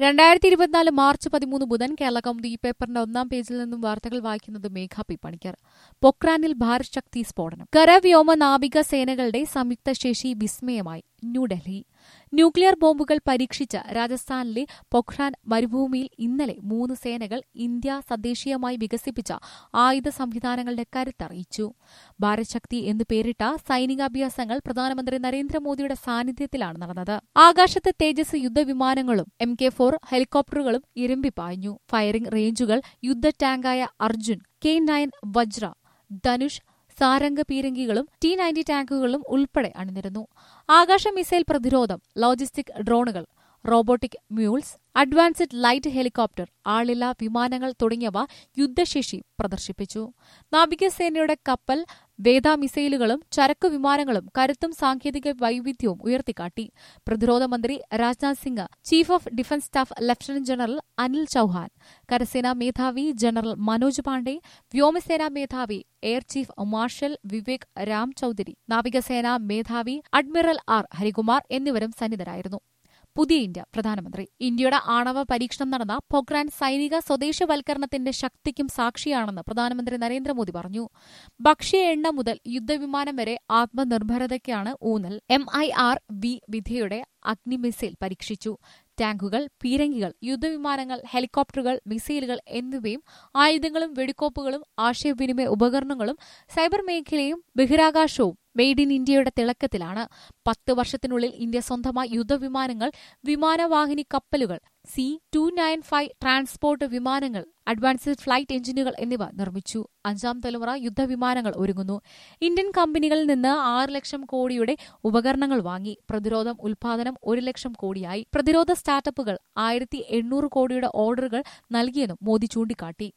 രണ്ടായിരത്തി ഇരുപത്തിനാല് മാർച്ച് പതിമൂന്ന് ബുധൻ കേരള കൗമുദി ഈ പേപ്പറിന്റെ ഒന്നാം പേജിൽ നിന്നും വാർത്തകൾ വായിക്കുന്നത് മേഘ പി പണിക്കർ പൊക്രാനിൽ ഭാരത് ശക്തി സ്ഫോടനം കരവ്യോമ നാവിക സേനകളുടെ സംയുക്ത ശേഷി വിസ്മയമായി ന്യൂഡൽഹി ന്യൂക്ലിയർ ബോംബുകൾ പരീക്ഷിച്ച രാജസ്ഥാനിലെ പൊഖ്രാൻ മരുഭൂമിയിൽ ഇന്നലെ മൂന്ന് സേനകൾ ഇന്ത്യ തദ്ദേശീയമായി വികസിപ്പിച്ച ആയുധ സംവിധാനങ്ങളുടെ കരുത്തറിയിച്ചു ഭാരത് ശക്തി എന്നു പേരിട്ട സൈനികാഭ്യാസങ്ങൾ പ്രധാനമന്ത്രി നരേന്ദ്രമോദിയുടെ സാന്നിധ്യത്തിലാണ് നടന്നത് ആകാശത്ത് തേജസ് യുദ്ധവിമാനങ്ങളും എം കെ ഫോർ ഹെലികോപ്റ്ററുകളും ഇരമ്പിപ്പാഞ്ഞു ഫയറിംഗ് റേഞ്ചുകൾ യുദ്ധ ടാങ്കായ അർജുൻ കെ നയൻ വജ്ര ധനുഷ് സാരംഗ പീരങ്കികളും ടി നയൻറ്റി ടാങ്കുകളും ഉൾപ്പെടെ അണിനിരുന്നു ആകാശ മിസൈൽ പ്രതിരോധം ലോജിസ്റ്റിക് ഡ്രോണുകൾ robotic mules advanced light helicopter ആളില്ലാ വിമാനങ്ങൾ തുടങ്ങിയവ യുദ്ധശേഷി പ്രദർശിപ്പിച്ചു നാവികസേനയുടെ കപ്പൽ വേദ മിസൈലുകളും ചരക്കു വിമാനങ്ങളും കരുത്തും സാങ്കേതിക വൈവിധ്യവും ഉയർത്തിക്കാട്ടി പ്രതിരോധ മന്ത്രി Rajnath Singh chief of defence staff lieutenant general Anil Chauhan കരസേനാ മേധാവി ജനറൽ മനോജ് പാണ്ഡെ വ്യോമസേനാ മേധാവി air chief marshal Vivek Ram Chaudhari നാവികസേനാ മേധാവി അഡ്മിറൽ ആർ ഹരികുമാർ എന്നിവരും സന്നിധരായിരുന്നു പുതിയ ഇന്ത്യ പ്രധാനമന്ത്രി ഇന്ത്യയുടെ ആണവ പരീക്ഷണം നടന്ന പൊഖ്രാൻ സൈനിക സ്വദേശവൽക്കരണത്തിന്റെ ശക്തിക്കും സാക്ഷിയാണെന്ന് പ്രധാനമന്ത്രി നരേന്ദ്രമോദി പറഞ്ഞു ഭക്ഷ്യ എണ്ണ മുതൽ യുദ്ധവിമാനം വരെ ആത്മനിർഭരതയ്ക്കാണ് ഊന്നൽ എം ഐ ആർ വി വിധിയുടെ അഗ്നി മിസൈൽ പരീക്ഷിച്ചു ടാങ്കുകൾ പീരങ്കികൾ യുദ്ധവിമാനങ്ങൾ ഹെലികോപ്റ്ററുകൾ മിസൈലുകൾ എന്നിവയും ആയുധങ്ങളും വെടിക്കോപ്പുകളും ആശയവിനിമയ ഉപകരണങ്ങളും സൈബർ മേഖലയും ബഹിരാകാശവും മെയ്ഡ് ഇൻ ഇന്ത്യയുടെ തിളക്കത്തിലാണ് പത്ത് വർഷത്തിനുള്ളിൽ ഇന്ത്യ സ്വന്തമായി യുദ്ധവിമാനങ്ങൾ വിമാനവാഹിനി കപ്പലുകൾ C two nine five transport വിമാനങ്ങൾ അഡ്വാൻസ്ഡ് ഫ്ലൈറ്റ് എഞ്ചിനുകൾ എന്നിവ നിർമ്മിച്ചു അഞ്ചാം തലമുറ യുദ്ധവിമാനങ്ങൾ ഒരുങ്ങുന്നു ഇന്ത്യൻ കമ്പനികളിൽ നിന്ന് ആറ് ലക്ഷം കോടിയുടെ ഉപകരണങ്ങൾ വാങ്ങി പ്രതിരോധം ഉൽപാദനം ഒരു ലക്ഷം കോടിയായി പ്രതിരോധ സ്റ്റാർട്ടപ്പുകൾ ആയിരത്തി എണ്ണൂറ് കോടിയുടെ ഓർഡറുകൾ നൽകിയെന്നും മോദി ചൂണ്ടിക്കാട്ടി